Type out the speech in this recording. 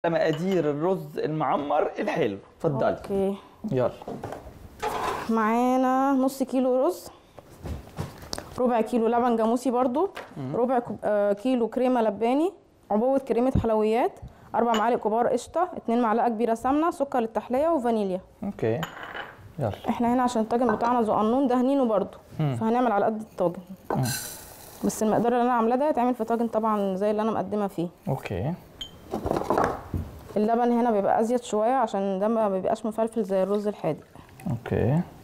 مقادير الرز المعمر الحلو اتفضلي اوكي يلا معانا نص كيلو رز ربع كيلو لبن جاموسي برضو ربع كوب- آه، كيلو كريمه لباني عبوه كريمه حلويات اربع معالق كبار قشطه اتنين معلقه كبيره سمنه سكر للتحليه وفانيليا اوكي يلا احنا هنا عشان الطاجن بتاعنا صغنون دهنينه برضو فهنعمل على قد الطاجن بس المقدار اللي انا عاملاه ده هيتعمل في طاجن طبعا زي اللي انا مقدمه فيه اوكي اللبن هنا بيبقى ازيد شويه عشان ده ما بيبقاش مفلفل زي الرز الحادق اوكي